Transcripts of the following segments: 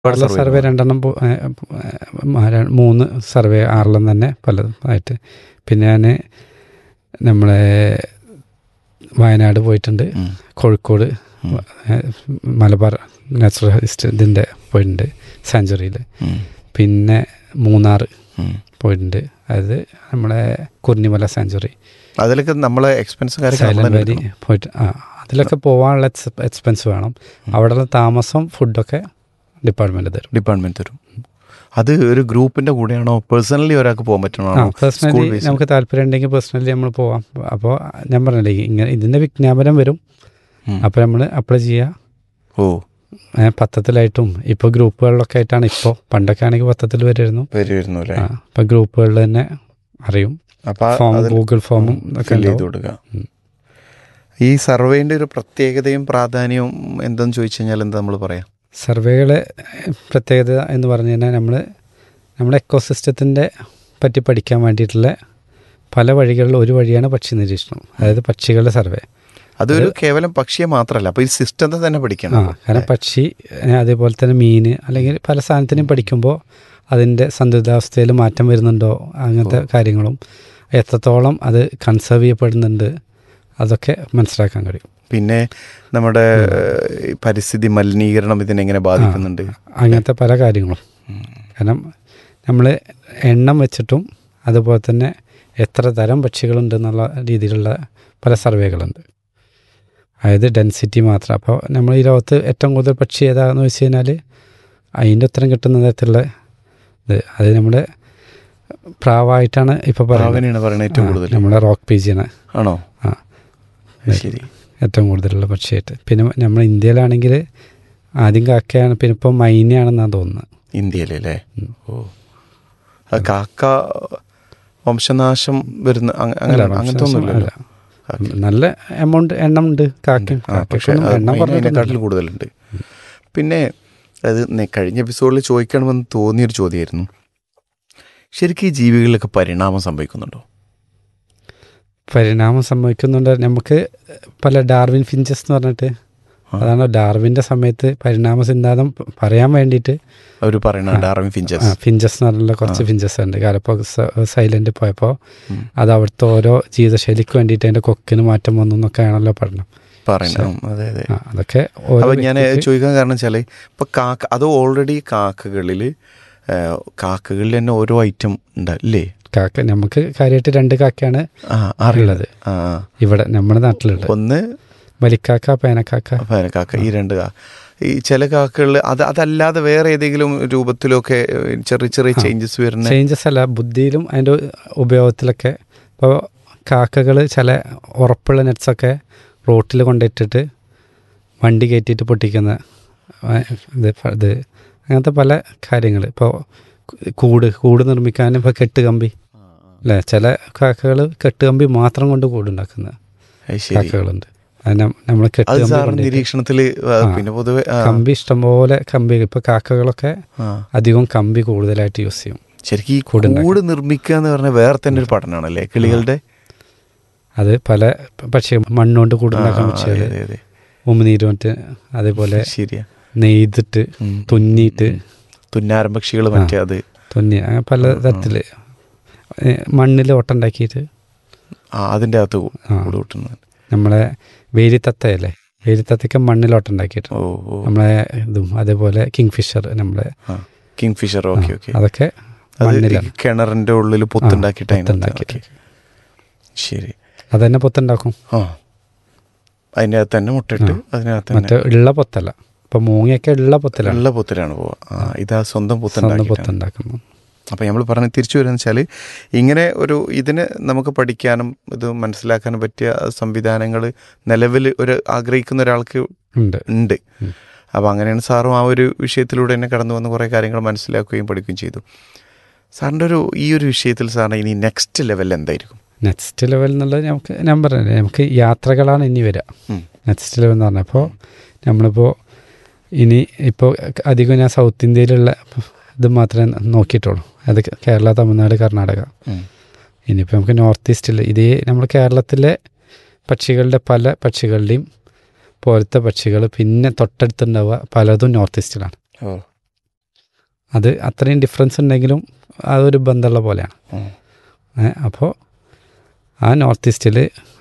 ഉള്ള survey survey രണ്ടെണ്ണം പോ- ഏ, ഏ, ര- മൂന്ന് സർവേ ആറെണ്ണം തന്നെ പലതും ആയിട്ട് പിന്നെ ഞാൻ നമ്മളെ വയനാട് പോയിട്ടുണ്ട് ഉം. കോഴിക്കോട് ഉം. ഏ, മലബാർ നാച്ചുറൽ ഹിസ്റ്ററി ഇതിൻ്റെ പോയിട്ടുണ്ട് സാഞ്ചുറിയിൽ ഉം. പിന്നെ മൂന്നാർ ഉം. പോയിട്ടുണ്ട് അതായത് നമ്മളെ കുർണിമല സാഞ്ചുറി അതിലൊക്കെ നമ്മളെ എക്സ്പെൻസ് സൈലന്റ് വാലി പോയിട്ട് ആ അതിലൊക്കെ പോകാനുള്ള എക്സ്പെൻസ് വേണം അവിടെയുള്ള താമസം ഫുഡൊക്കെ ഡിപ്പാർട്ട്മെൻറ്റ് തരും ഡിപ്പാർട്ട്മെന്റ് തരും അത് ഒരു ഗ്രൂപ്പിന്റെ കൂടെയാണോ പേഴ്സണലി ഒരാൾക്ക് പോകാൻ ആ പറ്റണോ പേഴ്സണലി സ്കൂൾ ബേസിൽ? നമുക്ക് താല്പര്യം ഉണ്ടെങ്കിൽ പേഴ്സണലി നമ്മൾ പോവാം അപ്പോൾ ഞാൻ പറഞ്ഞില്ലേ ഇങ്ങനെ ഇതിൻ്റെ വിജ്ഞാപനം വരും ഉം. അപ്പോൾ നമ്മൾ അപ്ലൈ ചെയ്യുക ഓ ഏ, പത്രത്തിലായിട്ടും ഇപ്പോൾ ഗ്രൂപ്പുകളിലൊക്കെ ആയിട്ടാണ് ഇപ്പോൾ പണ്ടൊക്കെ ആണെങ്കിൽ പത്രത്തിൽ വരുമായിരുന്നു വരുമായിരുന്നു അല്ലേ ആ ഇപ്പം ഗ്രൂപ്പുകളിൽ തന്നെ അറിയും അപ്പൊ ഫോം അതിൽ ഗൂഗിൾ ഫോമും ഒക്കെ ഫിൽ ചെയ്ത് ഉണ്ടാവും. കൊടുക്കുക ഉം. ഈ സർവേന്റെ ഒരു പ്രത്യേകതയും പ്രാധാന്യവും എന്തെന്ന് ചോദിച്ചു കഴിഞ്ഞാൽ എന്താ നമ്മൾ പറയാം സർവേകളെ പ്രത്യേകത എന്ന് പറഞ്ഞു കഴിഞ്ഞാൽ നമ്മൾ നമ്മുടെ എക്കോസിസ്റ്റത്തിൻ്റെ പറ്റി പഠിക്കാൻ വേണ്ടിയിട്ടുള്ള പല വഴികളിൽ ഒരു വഴിയാണ് പക്ഷി നിരീക്ഷണം അതായത് പക്ഷികളുടെ സർവേ അതൊരു കേവലം പക്ഷിയെ മാത്രമല്ല അപ്പൊ ഈ സിസ്റ്റത്തെ തന്നെ ആ പഠിക്കണം കാരണം പക്ഷി ഏ, അതേപോലെ തന്നെ മീൻ അല്ലെങ്കിൽ പല സാധനത്തിനും പഠിക്കുമ്പോൾ അതിൻ്റെ സന്തുലിതാവസ്ഥയിൽ മാറ്റം വരുന്നുണ്ടോ അങ്ങനത്തെ കാര്യങ്ങളും എത്രത്തോളം അത് കൺസേർവ് ചെയ്യപ്പെടുന്നുണ്ട് അതൊക്കെ മനസ്സിലാക്കാൻ കഴിയും പിന്നെ നമ്മുടെ ഏഹ്, പരിസ്ഥിതി മലിനീകരണം ഇതിനെങ്ങനെ ബാധിക്കുന്നുണ്ട് അങ്ങനത്തെ പല കാര്യങ്ങളും കാരണം നമ്മൾ എണ്ണം വെച്ചിട്ടും അതുപോലെ തന്നെ എത്ര തരം പക്ഷികളുണ്ട് എന്നുള്ള രീതിയിലുള്ള പല സർവേകളുണ്ട് അതായത് ഡെൻസിറ്റി മാത്രം അപ്പോൾ നമ്മൾ ഈ ലോകത്ത് ഏറ്റവും കൂടുതൽ പക്ഷി ഏതാണെന്ന് വെച്ച് കഴിഞ്ഞാൽ അതിൻ്റെ ഉത്തരം കിട്ടുന്ന തരത്തിലുള്ള ഇത് അത് നമ്മുടെ പ്രാവായിട്ടാണ് ഇപ്പോൾ പറയുന്നത് പ്രാവനെയാണ് പറയുന്നത് ഏറ്റവും കൂടുതൽ നമ്മുടെ റോക്ക് പീജിയാണ് ആണോ ആ. ശരി ഏറ്റവും കൂടുതലുള്ള പക്ഷിയായിട്ട് പിന്നെ നമ്മൾ ഇന്ത്യയിലാണെങ്കിൽ ആദ്യം കാക്കയാണ് പിന്നെ ഇപ്പോൾ മൈനയാണെന്നാണ് തോന്നുന്നത് ഇന്ത്യയിലല്ലേ ഓ അത് കാക്ക വംശനാശം വരുന്ന അങ്ങ- അങ്ങനെ അല്ല, അങ്ങനത്തെ ഒന്നുമില്ലല്ലോ അല്ല. നല്ല എമൗണ്ട് എണ്ണം ഉണ്ട് കാക്കയും ആ, പക്ഷേ കാക്കയ്ക്കൊന്നും അത് എണ്ണം അതിനെക്കാട്ടിൽ പറഞ്ഞിട്ടില്ല കൂടുതലുണ്ട് പിന്നെ അത് നെ- കഴിഞ്ഞ എപ്പിസോഡിൽ ചോദിക്കണമെന്ന് തോന്നിയൊരു ചോദ്യമായിരുന്നു ശരിക്കും ഈ ജീവികളിലൊക്കെ പരിണാമം സംഭവിക്കുന്നുണ്ടോ പരിണാമം സംഭവിക്കുന്നുണ്ട് നമുക്ക് പല ഡാർവിൻ ഫിഞ്ചസ് എന്ന് പറഞ്ഞിട്ട് ആ. അതാണ് ഡാർവിൻ്റെ സമയത്ത് പരിണാമ സിദ്ധാന്തം പറയാൻ വേണ്ടിയിട്ട് അവർ പറയണ ഡാർവിൻ ആ, ഫിഞ്ചസ് ഫിഞ്ചസ് എന്ന് പറഞ്ഞുള്ള കുറച്ച് ഫിഞ്ചസ് ഉണ്ട് കാലപ്പോൾ സൈലന്റ് പോയപ്പോൾ ഉം. അത് അവിടുത്തെ ഓരോ ജീവിതശൈലിക്ക് വേണ്ടിയിട്ട് അതിൻ്റെ കൊക്കിന് മാറ്റം വന്നു എന്നൊക്കെയാണല്ലോ പഠനം പറയണം അതെ അതെ ആ അതൊക്കെ ഓരോ അപ്പൊ ഞാൻ വ്യക്തിക്ക് ചോദിക്കാൻ കാരണം വെച്ചാല് ഇപ്പൊ കാക്ക അത് ഓൾറെഡി കാക്കകളിൽ കാക്കകളിൽ തന്നെ ഓരോ ഐറ്റം ഉണ്ട് അല്ലേ കാക്ക നമുക്ക് കാര്യമായിട്ട് രണ്ട് കാക്കയാണ് ആ അറിയുള്ളത് ഉള്ളത് ആ ആ. ഇവിടെ നമ്മുടെ നാട്ടിലുണ്ട് ഒന്ന് വലിക്കാക്ക പേനക്കാക്ക കാക്ക ഈ രണ്ട് കാ ഈ ചില കാക്കകളിൽ അത് അതല്ലാതെ വേറെ ഏതെങ്കിലും രൂപത്തിലൊക്കെ ഏഹ്, ചെറിയ ചെറിയ ചേഞ്ചസ് വരുന്ന ചേഞ്ചസ് അല്ല ബുദ്ധിയിലും അതിൻ്റെ ഉപയോഗത്തിലൊക്കെ ഇപ്പോൾ കാക്കകൾ ചില ഉറപ്പുള്ള നെറ്റ്സൊക്കെ റോട്ടിൽ കൊണ്ടിട്ടിട്ട് വണ്ടി കയറ്റിയിട്ട് പൊട്ടിക്കുന്ന ആ, ഇത് പ- ഇത് അങ്ങനത്തെ പല കാര്യങ്ങൾ ഇപ്പോൾ കൂട് കൂട് നിർമ്മിക്കാൻ ഇപ്പോൾ കെട്ടുകമ്പി അല്ലേ ചില കാക്കകൾ കെട്ടുകമ്പി മാത്രം കൊണ്ട് കൂടുണ്ടാക്കുന്ന അത് ശരി കാക്കകളുണ്ട് അതിനെ നമ്മൾ അത് കെട്ടുകമ്പി സാറിന് കൊണ്ടിട്ട് നിരീക്ഷണത്തിൽ ആ. പിന്നെ പൊതുവെ ആ, കമ്പി ഇഷ്ടംപോലെ കമ്പി ഇപ്പോൾ കാക്കകളൊക്കെ ആ. അധികം കമ്പി കൂടുതലായിട്ട് യൂസ് ചെയ്യും ശരിക്കും ഈ കൂടുണ്ടാക്കാൻ. കൂട് നിർമ്മിക്കുക എന്ന് പറഞ്ഞാൽ വേറെ തന്നെ ഒരു പഠനമാണല്ലേ കിളികളുടെ അത് പല പക്ഷേ മണ്ണുകൊണ്ട് ആ, കൂടുണ്ടാക്കാൻ ആ, പക്ഷികൾ അതെ, അതെ. ഉമിനീര് മറ്റ് അതേപോലെ ശരിയാ നെയ്തിട്ട് ഉം. തുന്നിയിട്ട് തുന്നാരം പക്ഷികൾ മറ്റേ അത് തുന്നി അങ്ങനെ പല തരത്തിൽ മണ്ണിൽ ഓട്ടുണ്ടാക്കിയിട്ട് ആ അതിൻ്റെ അകത്ത് കൂ- ആ. കൂട് കൂട്ടുന്നത് നമ്മളെ വേലിത്തത്തയല്ലേ വേലിത്തത്തയ്ക്ക് മണ്ണിൽ ഓട്ടുണ്ടാക്കിയിട്ട് ഓ ഓ നമ്മളെ ഇതും അതേപോലെ കിങ് ഫിഷർ നമ്മളെ കിങ് ഫിഷർ ഓക്കെ ഓക്കെ അതൊക്കെ അത് ഈ മണ്ണിലാണ് കിണറിന്റെ ഉള്ളിൽ പൊത്തുണ്ടാക്കിയിട്ട് അതിനകത്ത് പൊത്തുണ്ടാക്കിയിട്ട്. ഓക്കേ. ശരി അതന്നെ പൊത്തുണ്ടാക്കും ആ അതിൻ്റെ അകത്ത് തന്നെ മുട്ടിട്ട് അതിനകത്ത് മറ്റേ തന്നെ ഉള്ള പൊത്തല്ല ഇപ്പൊ മൂങ്ങയൊക്കെ ഉള്ള പൊത്തലാണ് ഉള്ള പൊത്തിലാണ് പോവുക ആ ഇതാ സ്വന്തം സ്വന്തം പൊത്തുണ്ടാക്കിയിട്ടാണ് പൊത്തുണ്ടാക്കുന്നു അപ്പം നമ്മൾ പറഞ്ഞ് തിരിച്ചു വരുന്നത് വെച്ചാൽ ഇങ്ങനെ ഒരു ഇതിന് നമുക്ക് പഠിക്കാനും ഇത് മനസ്സിലാക്കാനും പറ്റിയ സംവിധാനങ്ങൾ നിലവിൽ ഒരു ആഗ്രഹിക്കുന്ന ഒരാൾക്ക് ഉണ്ട് ഉണ്ട് ഉം. അപ്പോൾ അങ്ങനെയാണ് സാറും ആ ഒരു വിഷയത്തിലൂടെ തന്നെ കടന്നു വന്ന് കുറേ കാര്യങ്ങൾ മനസ്സിലാക്കുകയും പഠിക്കുകയും ചെയ്തു സാറിൻ്റെ ഒരു ഈ ഒരു വിഷയത്തിൽ സാറിന് ഇനി നെക്സ്റ്റ് ലെവൽ എന്തായിരിക്കും നെക്സ്റ്റ് ലെവൽ എന്നുള്ളത് നമുക്ക് ഞാൻ പറഞ്ഞില്ലേ നമുക്ക് യാത്രകളാണ് ഇനി വരിക ഉം. നെക്സ്റ്റ് ലെവൽ എന്ന് പറഞ്ഞപ്പോൾ നമ്മളിപ്പോൾ ഇനി ഇപ്പോൾ അധികം ഞാൻ സൗത്ത് ഇന്ത്യയിലുള്ള ഇത് മാത്രമേ നോക്കിയിട്ടുള്ളൂ അത് കേരള തമിഴ്നാട് കർണാടക ഉം. ഇനിയിപ്പോൾ നമുക്ക് നോർത്ത് ഈസ്റ്റിൽ ഇതേ നമ്മൾ കേരളത്തിലെ പക്ഷികളുടെ പല പക്ഷികളുടെയും പോലത്തെ പക്ഷികൾ പിന്നെ തൊട്ടടുത്തുണ്ടാവുക പലതും നോർത്ത് ഈസ്റ്റിലാണ് ഓ അത് അത്രയും ഡിഫറൻസ് ഉണ്ടെങ്കിലും അതൊരു ബന്ധമുള്ള പോലെയാണ് ഉം. അപ്പോൾ ആ നോർത്ത് ഈസ്റ്റിൽ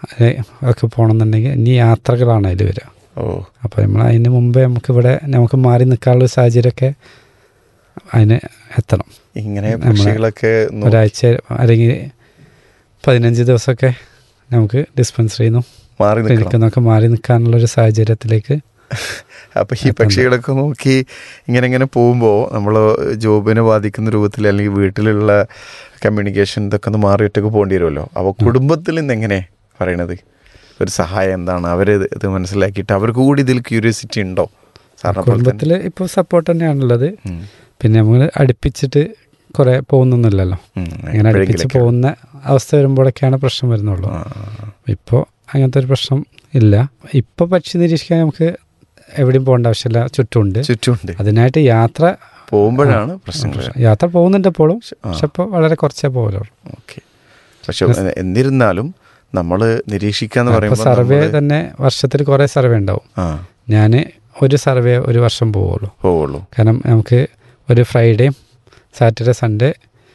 ഒക്കെ പോകണമെന്നുണ്ടെങ്കിൽ ഇനി യാത്രകളാണ് അതിൽ വരിക ഓ അപ്പോൾ നമ്മൾ അതിന് മുമ്പേ നമുക്ക് ഇവിടെ നമുക്ക് മാറി നിൽക്കാനുള്ള ഒരു സാഹചര്യമൊക്കെ അതിന് എത്തണം ഇങ്ങനെ നമ്മളെ പക്ഷികളൊക്കെ നോ- ഒരാഴ്ച അല്ലെങ്കിൽ പതിനഞ്ച് ദിവസമൊക്കെ നമുക്ക് ഡിസ്പെൻസറിയിൽ നിന്നും മാറി ക്ലിനിക്കിൽ നിൽക്കണം നിന്നൊക്കെ മാറി നിൽക്കാനുള്ള ഒരു സാഹചര്യത്തിലേക്ക് അപ്പൊ ഈ പക്ഷികളൊക്കെ നോക്കി ഇങ്ങനെ ഇങ്ങനെ പോകുമ്പോൾ നമ്മൾ ജോബിനെ ബാധിക്കുന്ന രൂപത്തിൽ അല്ലെങ്കിൽ വീട്ടിലുള്ള കമ്മ്യൂണിക്കേഷൻ ഇതൊക്കെ ഒന്ന് മാറിയിട്ടൊക്കെ പോകേണ്ടി വരുമല്ലോ അപ്പോൾ കുടുംബത്തിൽ നിന്ന് എങ്ങനെ പറയണത് ഒരു സഹായം എന്താണ് അവരെ ഇത് ഇത് മനസ്സിലാക്കിയിട്ട് അവർക്ക് കൂടി ഇതിൽ ക്യൂരിയോസിറ്റി ഉണ്ടോ സാറിനെ പോലെ തന്നെ കുടുംബത്തിൽ ഇപ്പോൾ സപ്പോർട്ട് തന്നെയാണുള്ളത് ഉം. പിന്നെ നമ്മൾ അടുപ്പിച്ചിട്ട് കുറേ പോകുന്നൊന്നുമില്ലല്ലോ ഉം. അങ്ങനെ അടുപ്പിച്ച് എപ്പോഴെങ്കിലൊക്കെ. പോകുന്ന അവസ്ഥ വരുമ്പോഴൊക്കെയാണ് പ്രശ്നം വരുന്നുള്ളൂ ആ, ആ, ആ. ഇപ്പോൾ അങ്ങനത്തെ ഒരു പ്രശ്നം ഇല്ല ഇപ്പോൾ പക്ഷി നിരീക്ഷിക്കാൻ നമുക്ക് എവിടെയും പോകേണ്ട ആവശ്യമില്ല ചുറ്റുമുണ്ട് ചുറ്റുമുണ്ട് അതിനായിട്ട് യാത്ര പോകുമ്പോഴാണ് പ്രശ്നങ്ങൾ യാത്ര പോകുന്നുണ്ട് എപ്പോഴും ആ. പക്ഷെ ഇപ്പോൾ വളരെ കുറച്ചേ പോകലുള്ളൂ ഓക്കെ പക്ഷെ എന്നിരുന്നാലും നമ്മൾ നിരീക്ഷിക്കാന്ന് ഇപ്പോൾ പറയുമ്പോൾ സർവേ നമ്മള് തന്നെ വർഷത്തിൽ കുറേ സർവേ ഉണ്ടാവും ആ ഞാൻ ഒരു സർവേ ഒരു വർഷം പോവുള്ളൂ പോവുള്ളൂ കാരണം നമുക്ക് ഒരു ഫ്രൈഡേയും സാറ്റർഡേ സൺഡേ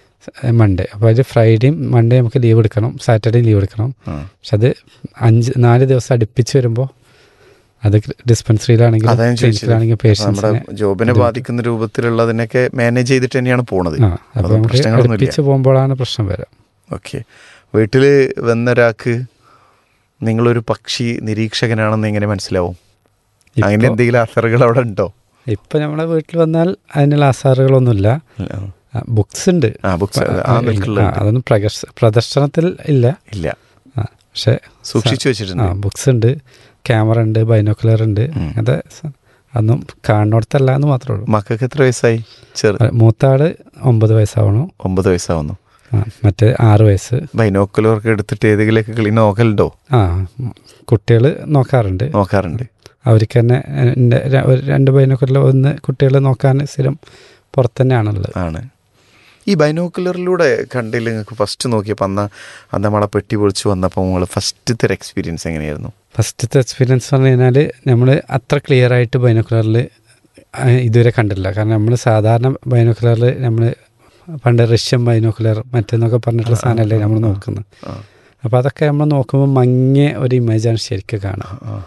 മൺഡേ അപ്പോൾ അതിൽ ഫ്രൈഡേയും മൺഡേ നമുക്ക് ലീവ് എടുക്കണം സാറ്റർഡേയും ലീവ് എടുക്കണം ആ. പക്ഷെ അത് അഞ്ച് നാല് ദിവസം അടുപ്പിച്ച് വരുമ്പോൾ അത് ഡിസ്പെൻസറിയിലാണെങ്കിലും അതാ ഞാൻ ചോദിച്ചത്. ക്ലിനിക്കിലാണെങ്കിലും നമ്മുടെ പേഷ്യൻസിനെ ജോബിനെ ബാധിക്കുന്ന രൂപത്തിലുള്ളതിനൊക്കെ മാനേജ് ചെയ്തിട്ട് തന്നെയാണ് പോണത് ആ അപ്പോൾ അത് നമുക്ക് പ്രശ്നങ്ങളൊന്നുമില്ല അടുപ്പിച്ച് പോകുമ്പോഴാണ് പ്രശ്നം വരിക ഓക്കെ വീട്ടിൽ വന്ന ഒരാൾക്ക് നിങ്ങളൊരു പക്ഷി നിരീക്ഷകനാണെന്ന് എങ്ങനെ മനസ്സിലാവും അങ്ങനെ ഇപ്പോൾ എന്തെങ്കിലും അസറുകൾ അവിടെ ഉണ്ടോ ഇപ്പോൾ നമ്മളെ വീട്ടിൽ വന്നാൽ അതിനുള്ള ആസാറുകളൊന്നുമില്ല ബുക്സ് ഉണ്ട് ആ ബുക്സ് ആ ആ, നിൽക്കുന്നുണ്ട് അതൊന്നും പ്രകർശ- പ്രദർശനത്തിൽ ഇല്ല ഇല്ല ആ, പക്ഷേ സൂക്ഷിച്ചു ആ വെച്ചിട്ടുണ്ട് ബുക്സ് ഉണ്ട് ക്യാമറ ഉണ്ട് ബൈനോക്കുലർ ഉണ്ട് ഉം. അങ്ങനത്തെ സ- അതൊന്നും കാണുന്നിടത്തല്ല എന്ന് മാത്രമേ ഉള്ളൂ മക്കൾക്ക് എത്ര വയസ്സായി ചെറു ആ, മൂത്ത ആള് ഒമ്പത് വയസ്സാവണം ഒമ്പത് വയസ്സാവുന്നു ആ, മറ്റേ ആറ് വയസ്സ് ബൈനോക്കുലർക്ക് എടുത്തിട്ട് ഏതെങ്കിലുമൊക്കെ കിളി നോക്കലുണ്ടോ ആ കുട്ടികൾ നോക്കാറുണ്ട് നോക്കാറുണ്ട് അവർക്ക് തന്നെ എൻ്റെ ര- ഒരു രണ്ട് ബൈനോക്കുലർ ഒന്ന് കുട്ടികളെ നോക്കാൻ സ്ഥിരം പുറത്ത് തന്നെയാണുള്ളത് ആണ് ഈ ബൈനോക്കുലറിലൂടെ കണ്ടില്ല നിങ്ങൾക്ക് ഫസ്റ്റ് നോക്കിയപ്പോൾ അന്ന് അന്ന് നമ്മളെ പെട്ടി പൊളിച്ച് വന്നപ്പോൾ നിങ്ങൾ ഫസ്റ്റത്തെ ഒരു എക്സ്പീരിയൻസ് എങ്ങനെയായിരുന്നു ഫസ്റ്റത്തെ എക്സ്പീരിയൻസ് പറഞ്ഞു കഴിഞ്ഞാൽ നമ്മൾ അത്ര ക്ലിയർ ആയിട്ട് ബൈനോക്കുലറിൽ ഇതുവരെ കണ്ടില്ല കാരണം നമ്മൾ സാധാരണ ബൈനോക്കുലറിൽ നമ്മൾ പണ്ട് റഷ്യൻ ബൈനോക്കുലർ മറ്റെന്നൊക്കെ പറഞ്ഞിട്ടുള്ള സാധനമല്ലേ നമ്മൾ നോക്കുന്നത് ആ, അപ്പോൾ അതൊക്കെ നമ്മൾ നോക്കുമ്പോൾ മങ്ങിയ ഒരു ഇമേജാണ് ശരിക്കും കാണുക ആ,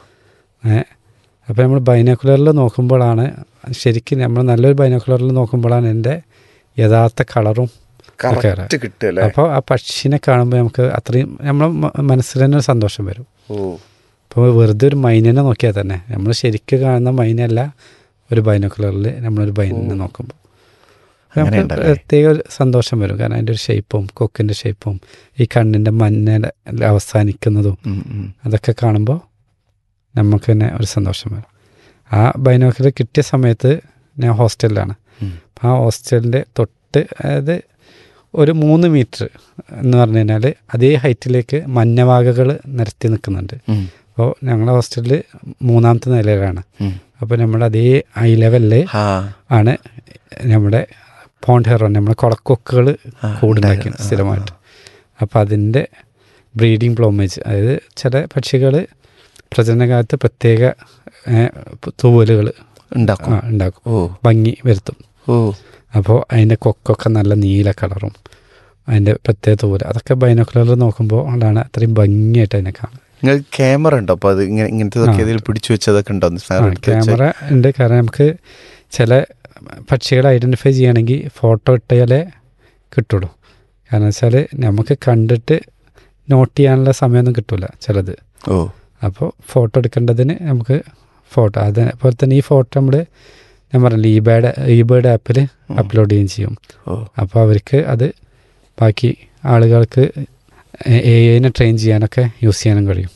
ഏ അപ്പോൾ നമ്മൾ ബൈനോക്കുലറിൽ നോക്കുമ്പോഴാണ് ശരിക്കും നമ്മൾ നല്ലൊരു ബൈനോക്കുലറിൽ നോക്കുമ്പോഴാണ് എൻ്റെ യഥാർത്ഥ കളറും ഒക്കെ കറക്റ്റ് കിട്ടുമല്ലേ അപ്പോൾ ആ പക്ഷിനെ കാണുമ്പോൾ നമുക്ക് അത്രയും നമ്മളെ മ- മനസ്സിൽ തന്നെ ഒരു സന്തോഷം വരും ഓ ഇപ്പോൾ വെറുതെ ഒരു മൈനിനെ നോക്കിയാൽ തന്നെ നമ്മൾ ശരിക്കും കാണുന്ന മൈനല്ല ഒരു ബൈനോക്കുലറിൽ നമ്മളൊരു ബൈനിനെ നോക്കുമ്പോൾ അപ്പോൾ അങ്ങനെ നമുക്ക് ഉണ്ടല്ലേ? പ്രത്യേക ഒരു സന്തോഷം വരും കാരണം അതിൻ്റെ ഒരു ഷേപ്പും കൊക്കിൻ്റെ ഷേപ്പും ഈ കണ്ണിൻ്റെ മഞ്ഞ അവസാനിക്കുന്നതും ഉം, ഉം. അതൊക്കെ കാണുമ്പോൾ നമുക്ക് തന്നെ ഒരു സന്തോഷം വരും ആ ബൈനോക്കുലർ കിട്ടിയ സമയത്ത് ഞാൻ ഹോസ്റ്റലിലാണ് ഉം. അപ്പോൾ ആ ഹോസ്റ്റലിൻ്റെ തൊട്ട് അതായത് ഒരു മൂന്ന് മീറ്റർ എന്ന് പറഞ്ഞു കഴിഞ്ഞാൽ അതേ ഹൈറ്റിലേക്ക് മഞ്ഞവാകകൾ നിരത്തി നിൽക്കുന്നുണ്ട് ഉം, അപ്പോൾ ഞങ്ങളുടെ ഹോസ്റ്റലിൽ മൂന്നാമത്തെ നിലയിലാണ് ഉം. അപ്പോൾ നമ്മുടെ അതേ ഐ ലെവലിൽ ആ, ആണ് നമ്മുടെ പോണ്ട് ഹെറോൺ നമ്മുടെ കുളക്കൊക്കുകൾ ആ, കൂടുണ്ടാക്കി ഉണ്ടായിരുന്നു. സ്ഥിരമായിട്ട് അപ്പോൾ അതിൻ്റെ ബ്രീഡിംഗ് പ്ലോമേജ് അതായത് ചില പക്ഷികൾ പ്രജനനകാലത്ത് പ്രത്യേക തൂവലുകൾ ഉണ്ടാക്കും ഉണ്ടാക്കും ഓ ഭംഗി വരുത്തും ഓ അപ്പോൾ അതിൻ്റെ കൊക്കൊക്കെ നല്ല നീല കളറും അതിൻ്റെ പ്രത്യേക തൂവൽ അതൊക്കെ ബൈനോക്കുലറിൽ നോക്കുമ്പോൾ ആണ് അത്രയും ഭംഗിയായിട്ട് അതിനെ കാണും നിങ്ങൾക്ക് ക്യാമറ ഉണ്ടോ അപ്പോൾ അത് ഇങ്ങനെ ഇങ്ങനത്തെ ഇതിൽ പിടിച്ചു വെച്ചതൊക്കെ ഉണ്ടോ സാർ എടുത്ത് വെച്ച- ക്യാമറ ഉണ്ട് കാരണം നമുക്ക് ചില പക്ഷികളെ ഐഡൻറ്റിഫൈ ചെയ്യണമെങ്കിൽ ഫോട്ടോ ഇട്ടാലേ കിട്ടുള്ളൂ കാരണം വെച്ചാൽ നമുക്ക് കണ്ടിട്ട് നോട്ട് ചെയ്യാനുള്ള സമയമൊന്നും കിട്ടില്ല ചിലത് ഓ അപ്പോൾ ഫോട്ടോ എടുക്കേണ്ടതിന് നമുക്ക് ഫോട്ടോ അതേപോലെ തന്നെ ഈ ഫോട്ടോ നമ്മൾ ഞാൻ പറഞ്ഞില്ല ഈ ബേഡ് ഈ ബേഡ് ആപ്പിൽ അപ്ലോഡ് ചെയ്യുകയും ചെയ്യും ഓ അപ്പോൾ അവർക്ക് അത് ബാക്കി ആളുകൾക്ക് എ ഐനെ ട്രെയിൻ ചെയ്യാനൊക്കെ യൂസ് ചെയ്യാനും കഴിയും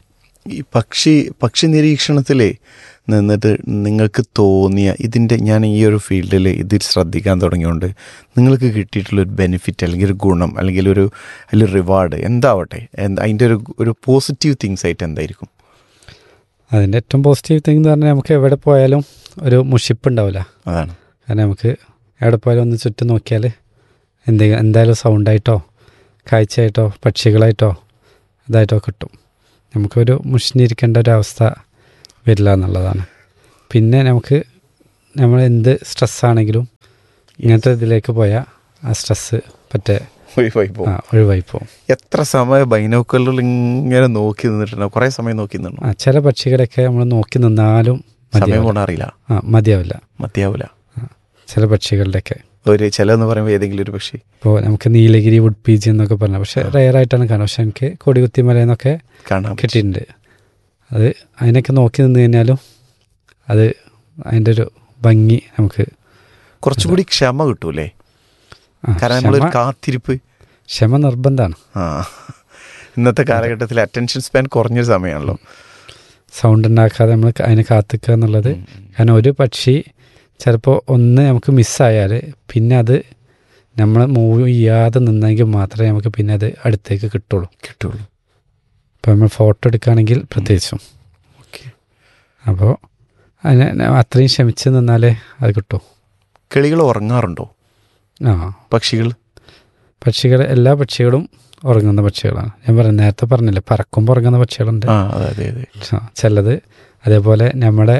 ഈ പക്ഷി പക്ഷി നിരീക്ഷണത്തിൽ നിന്നിട്ട് നിങ്ങൾക്ക് തോന്നിയ ഇതിൻ്റെ ഞാൻ ഈ ഒരു ഫീൽഡിൽ ഇതിൽ ശ്രദ്ധിക്കാൻ തുടങ്ങിയോണ്ട് നിങ്ങൾക്ക് കിട്ടിയിട്ടുള്ള ഒരു ബെനിഫിറ്റ് അല്ലെങ്കിൽ ഒരു ഗുണം അല്ലെങ്കിൽ ഒരു അല്ലെങ്കിൽ റിവാർഡ് എന്താവട്ടെ എന്താ അതിൻ്റെ ഒരു ഒരു പോസിറ്റീവ് തിങ്സ് ആയിട്ട് എന്തായിരിക്കും അതിൻ്റെ ഏറ്റവും പോസിറ്റീവ് തിങ് എന്ന് പറഞ്ഞാൽ നമുക്ക് എവിടെ പോയാലും ഒരു മുഷിപ്പ് ഉണ്ടാവില്ല അതാണ് കാരണം നമുക്ക് എവിടെ പോയാലും ഒന്ന് ചുറ്റും നോക്കിയാൽ എന്തെങ്കിലും എന്തായാലും സൗണ്ടായിട്ടോ കാഴ്ചയായിട്ടോ പക്ഷികളായിട്ടോ ഇതായിട്ടോ കിട്ടും നമുക്കൊരു മുഷിഞ്ഞിരിക്കേണ്ട ഒരു അവസ്ഥ വരില്ല എന്നുള്ളതാണ് പിന്നെ നമുക്ക് നമ്മൾ എന്ത് സ്ട്രെസ്സാണെങ്കിലും ഇങ്ങനത്തെ ഇതിലേക്ക് പോയാൽ ആ സ്ട്രെസ്സ് പറ്റേ ഒഴിവായി പോകും ആ ഒഴിവായി പോകും എത്ര സമയം ബൈനോക്കലിൽ ഇങ്ങനെ നോക്കി നിന്നിട്ടുണ്ടാവും കുറേ സമയം നോക്കി നിന്നു ആ ചില പക്ഷികളൊക്കെ നമ്മൾ നോക്കി നിന്നാലും സമയം മതിയാവില്ല പോണ അറിയില്ല ആ മതിയാവില്ല മതിയാവില്ല ചില പക്ഷികളുടെയൊക്കെ ഒരു ചിലന്ന് പറയുമ്പോൾ ഏതെങ്കിലും ഒരു പക്ഷി ഇപ്പോൾ നമുക്ക് നീലഗിരി വുഡ് പീജ് എന്നൊക്കെ പറഞ്ഞു പക്ഷെ റയറായിട്ടാണ് കാണുക പക്ഷെ എനിക്ക് കൊടികുത്തിമല എന്നൊക്കെ കാണാൻ പറ്റും. കിട്ടിയിട്ടുണ്ട് അത് അതിനൊക്കെ നോക്കി നിന്ന് കഴിഞ്ഞാലും അത് അതിൻ്റെ ഒരു ഭംഗി നമുക്ക് കുറച്ചുകൂടി ക്ഷമ കിട്ടൂലേ ആ, കാരണം നമ്മളൊരു ക്ഷമ കാത്തിരിപ്പ് ക്ഷമ നിർബന്ധമാണ് ആ ഇന്നത്തെ കാലഘട്ടത്തിൽ അറ്റൻഷൻ സ്പാൻ കുറഞ്ഞൊരു സമയമാണല്ലോ സൗണ്ട് ഉണ്ടാക്കാതെ നമ്മൾ അതിനെ കാത്തിക്കുക എന്നുള്ളത് കാരണം ഒരു പക്ഷി ചിലപ്പോൾ ഒന്ന് നമുക്ക് മിസ്സായാൽ പിന്നെ അത് നമ്മൾ മൂവ് ചെയ്യാതെ നിന്നെങ്കിൽ മാത്രമേ നമുക്ക് പിന്നെ അത് അടുത്തേക്ക് കിട്ടുള്ളൂ കിട്ടുള്ളൂ ഇപ്പോൾ നമ്മൾ ഫോട്ടോ എടുക്കുകയാണെങ്കിൽ പ്രത്യേകിച്ചും ഓക്കെ അപ്പോൾ അതിനെ അത്രയും ക്ഷമിച്ച് നിന്നാലേ അത് കിട്ടും കിളികൾ ഉറങ്ങാറുണ്ടോ ആ പക്ഷികൾ പക്ഷികൾ എല്ലാ പക്ഷികളും ഉറങ്ങുന്ന പക്ഷികളാണ് ഞാൻ പറഞ്ഞു നേരത്തെ പറഞ്ഞില്ലേ പറക്കുമ്പോൾ ഉറങ്ങുന്ന പക്ഷികളുണ്ട് ആ അതെ അതെ അതെ ആ, ചിലത് അതേപോലെ നമ്മുടെ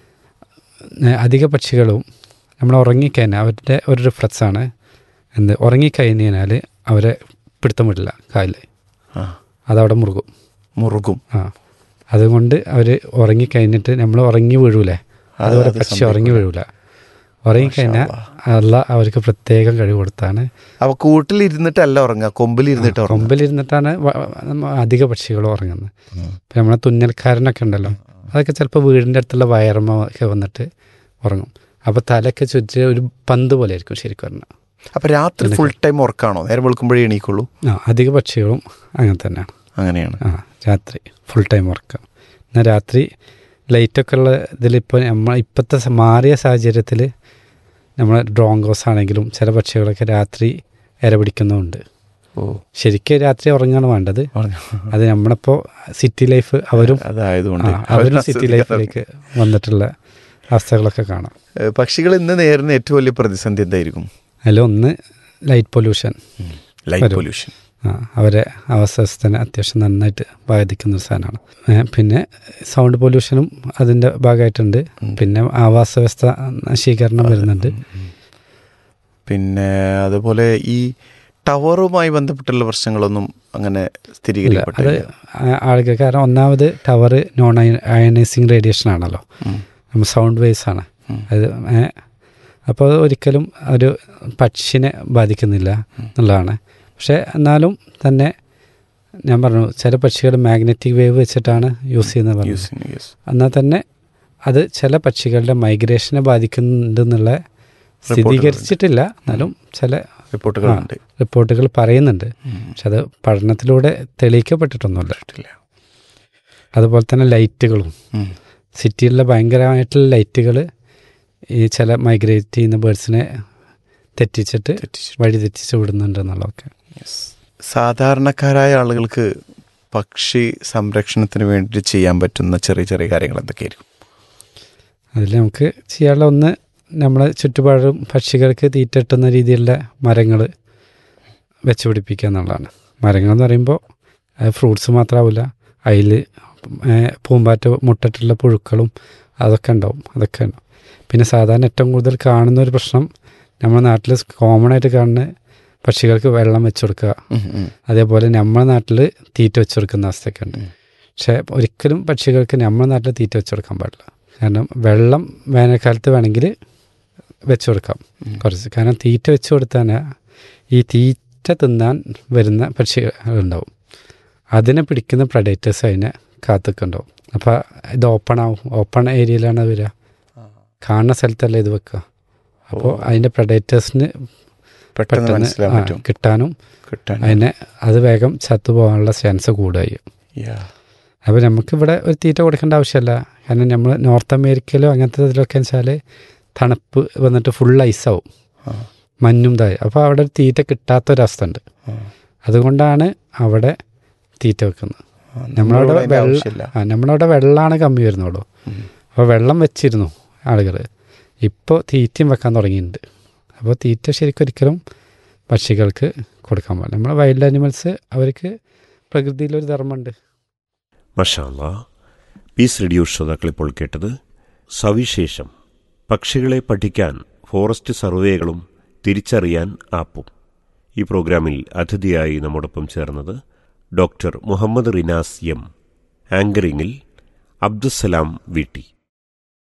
ഏ, അധിക പക്ഷികളും നമ്മൾ ഉറങ്ങിക്കഴിഞ്ഞാൽ അവരുടെ ഒരു റിഫ്ലക്സ് ആണ് എന്ത് ഉറങ്ങിക്കഴിഞ്ഞ് കഴിഞ്ഞാൽ അവരെ പിടുത്തം വിടില്ല കാലിൽ ആ അതവിടെ മുറുകും മുറുകും ആ അതുകൊണ്ട് അവർ ഉറങ്ങിക്കഴിഞ്ഞിട്ട് നമ്മൾ ഉറങ്ങി വീഴൂലേ അതുപോലെ അത് പക്ഷി ഉറങ്ങി വീഴൂല ഉറങ്ങിക്കഴിഞ്ഞാൽ അല്ല അവർക്ക് പ്രത്യേകം കഴിവ് കൊടുത്താണ് അവ കൂട്ടിലിരുന്നിട്ടല്ല ഉറങ്ങുക കൊമ്പിലിരുന്നിട്ട് ഉറങ്ങും കൊമ്പിലിരുന്നിട്ടാണ് വ- നമ്മ അധിക പക്ഷികൾ ഉറങ്ങുന്നത് ഇപ്പം നമ്മളെ തുന്നൽക്കാരനൊക്കെ ഉണ്ടല്ലോ അതൊക്കെ ചിലപ്പോൾ വീടിൻ്റെ അടുത്തുള്ള വയറമ്മ ഒക്കെ വന്നിട്ട് ഉറങ്ങും അപ്പോൾ തലയൊക്കെ ചുറ്റി ഒരു പന്ത് പോലെ ആയിരിക്കും ശരിക്കും പറഞ്ഞാൽ അപ്പൊ രാത്രി ഫുൾ ടൈം ഉറക്കാണോ നേരം വെളുക്കുമ്പോഴേ എണീക്കുള്ളൂ ആ അധിക പക്ഷികളും അങ്ങനെ തന്നെയാണ് അങ്ങനെയാണ് ആ രാത്രി ഫുൾ ടൈം ഉറക്കം എന്നാൽ രാത്രി ലൈറ്റൊക്കെ ഉള്ള ഇതിലിപ്പോൾ നമ്മൾ ഇപ്പോഴത്തെ സ- മാറിയ സാഹചര്യത്തിൽ നമ്മൾ ഡ്രോങ്കോസ് ആണെങ്കിലും ചില പക്ഷികളൊക്കെ രാത്രി ഇര പിടിക്കുന്നുമുണ്ട് ഓ ശരിക്കും രാത്രി ഉറങ്ങാണ് വേണ്ടത് പറഞ്ഞു അത് നമ്മളിപ്പോൾ സിറ്റി ലൈഫ് അവരും അതായതുകൊണ്ട് ആ, അവരും സിറ്റി ലൈഫിലേക്ക് വന്നിട്ടുള്ള അവസ്ഥകളൊക്കെ കാണാം ഏഹ് പക്ഷികൾ ഇന്ന് നേരിടുന്ന ഏറ്റവും വലിയ പ്രതിസന്ധി എന്തായിരിക്കും അതിലൊന്ന് ലൈറ്റ് പൊല്യൂഷൻ ലൈറ്റ് വരും. പൊല്യൂഷൻ ആ അവരെ അവസ്ഥനെ അത്യാവശ്യം നന്നായിട്ട് ബാധിക്കുന്ന ഒരു സാധനമാണ് ഏ, പിന്നെ സൗണ്ട് പൊല്യൂഷനും അതിൻ്റെ ഭാഗമായിട്ടുണ്ട് പിന്നെ ആവാസ വ്യവസ്ഥ നശീകരണം വരുന്നുണ്ട് പിന്നെ അതുപോലെ ഈ ടവറുമായി ബന്ധപ്പെട്ടുള്ള പ്രശ്നങ്ങളൊന്നും അങ്ങനെ ഇല്ല അത് സ്ഥിരീകരിക്കപ്പെട്ടില്ല ആ- ആളുകൾ കാരണം ഒന്നാമത് ടവർ നോൺ അയണൈസിങ് റേഡിയേഷൻ ആണല്ലോ ഉം. നമ്മൾ സൗണ്ട് വേവ്സ് ആണ് ഉം. അത് ഏ, അപ്പോൾ അത് ഒരിക്കലും ഒരു പക്ഷിനെ ബാധിക്കുന്നില്ല എന്നുള്ളതാണ് പക്ഷേ എന്നാലും തന്നെ ഞാൻ പറഞ്ഞു ചില പക്ഷികൾ മാഗ്നറ്റിക് വേവ് വെച്ചിട്ടാണ് യൂസ് ചെയ്യുന്നത് പറഞ്ഞു Using, yes. എന്നാൽ തന്നെ അത് ചില പക്ഷികളുടെ മൈഗ്രേഷനെ ബാധിക്കുന്നുണ്ടെന്നുള്ള സ്ഥിരീകരിച്ചിട്ടില്ല എന്നാലും ചില റിപ്പോർട്ടുകളുണ്ട് റിപ്പോർട്ടുകൾ പറയുന്നുണ്ട് ഉം. പക്ഷെ അത് പഠനത്തിലൂടെ തെളിയിക്കപ്പെട്ടിട്ടൊന്നുമില്ല ഇല്ല. അതുപോലെ തന്നെ ലൈറ്റുകളും ഉം. സിറ്റിയിലെ ഭയങ്കരമായിട്ടുള്ള ലൈറ്റുകൾ ഈ ചില മൈഗ്രേറ്റ് ചെയ്യുന്ന ബേർഡ്സിനെ തെറ്റിച്ചിട്ട് തെറ്റിച്ചു. വഴി തെറ്റിച്ച് വിടുന്നുണ്ട് എന്നുള്ളതൊക്കെ Yes. സാധാരണക്കാരായ ആളുകൾക്ക് പക്ഷി സംരക്ഷണത്തിന് വേണ്ടി ചെയ്യാൻ പറ്റുന്ന ചെറിയ ചെറിയ കാര്യങ്ങൾ എന്തൊക്കെയായിരിക്കും അതിൽ നമുക്ക് ചെയ്യാനുള്ള ഒന്ന് നമ്മളെ ചുറ്റുപാടും പക്ഷികൾക്ക് തീറ്റ കിട്ടുന്ന രീതിയിലുള്ള മരങ്ങൾ വെച്ച് പിടിപ്പിക്കുക എന്നുള്ളതാണ് മരങ്ങൾ എന്ന് പറയുമ്പോൾ ഫ്രൂട്ട്സ് മാത്രമാവില്ല അതിൽ പൂമ്പാറ്റ മുട്ടിട്ടുള്ള പുഴുക്കളും അതൊക്കെ ഉണ്ടാവും അതൊക്കെ ഉണ്ടാവും പിന്നെ സാധാരണ ഏറ്റവും കൂടുതൽ കാണുന്ന ഒരു പ്രശ്നം നമ്മുടെ നാട്ടിൽ കോമൺ ആയിട്ട് കാണുന്ന പക്ഷികൾക്ക് വെള്ളം വെച്ച് കൊടുക്കുക അതേപോലെ നമ്മുടെ നാട്ടിൽ തീറ്റ വെച്ച് കൊടുക്കുന്ന അവസ്ഥയൊക്കെ ഉണ്ട് പക്ഷേ ഒരിക്കലും പക്ഷികൾക്ക് നമ്മുടെ നാട്ടിൽ തീറ്റ വെച്ച് കൊടുക്കാൻ പാടില്ല കാരണം വെള്ളം വേനൽക്കാലത്ത് വേണമെങ്കിൽ വെച്ച് കൊടുക്കാം കുറച്ച് കാരണം തീറ്റ വെച്ച് കൊടുത്താൽ ഈ തീറ്റ തിന്നാൻ വരുന്ന പക്ഷികളുണ്ടാവും അതിനെ പിടിക്കുന്ന പ്രഡേറ്റേഴ്സ് അതിനെ കാത്തുക്കുണ്ടാവും അപ്പോൾ ഇത് ഓപ്പൺ ആവും ഓപ്പൺ ഏരിയയിലാണ് അത് വരിക കാണുന്ന സ്ഥലത്തല്ല ഇത് വെക്കുക അപ്പോൾ അതിൻ്റെ പ്രഡേറ്റേഴ്സിന് പെട്ടെന്ന് പെട്ടെന്ന് മനസ്സിലാൻ ആ, പറ്റും കിട്ടാനും കിട്ടാൻ അതിനെ അത് വേഗം ചത്തുപോകാനുള്ള ചാൻസ് കൂടുകയും Yeah. അപ്പോൾ നമുക്കിവിടെ ഒരു തീറ്റ കൊടുക്കേണ്ട ആവശ്യമില്ല കാരണം നമ്മൾ നോർത്ത് അമേരിക്കയിലോ അങ്ങനത്തെ ഇതിലൊക്കെ വെച്ചാൽ തണുപ്പ് വന്നിട്ട് ഫുൾ ഐസാവും ആ. മഞ്ഞും ഇതായി അപ്പോൾ അവിടെ ഒരു തീറ്റ കിട്ടാത്തൊരവസ്ഥ ഉണ്ട് ആ. അതുകൊണ്ടാണ് അവിടെ തീറ്റ വെക്കുന്നത് ആ, നമ്മളവിടെ നമ്മളവിടെ അതിന്റെ വെള്ളം ആവശ്യമില്ല ആ നമ്മളവിടെ വെള്ളമാണ് കമ്മി വരുന്നുള്ളൂ ഉം. അപ്പോൾ വെള്ളം വെച്ചിരുന്നു ആളുകൾ ഇപ്പോൾ തീറ്റയും വെക്കാൻ തുടങ്ങിയിട്ടുണ്ട് അപ്പോൾ തീറ്റ ശരിക്കും ഒരിക്കലും പക്ഷികൾക്ക് കൊടുക്കാൻ പാടില്ല നമ്മളെ വൈൽഡ് ആനിമൽസ് അവർക്ക് പ്രകൃതിയിലൊരു ധർമ്മമുണ്ട് മഷാല്ല പീസ് റേഡിയോ ശ്രോതാക്കൾ ഇപ്പോൾ കേട്ടത് സവിശേഷം പക്ഷികളെ പഠിക്കാൻ ഫോറസ്റ്റ് സർവേകളും തിരിച്ചറിയാൻ ആപ്പും ഈ പ്രോഗ്രാമിൽ അതിഥിയായി നമ്മോടൊപ്പം ചേർന്നത് ഡോക്ടർ മുഹമ്മദ് റിനാസ് എം ആങ്കറിങ്ങിൽ അബ്ദുസലാം വീട്ടി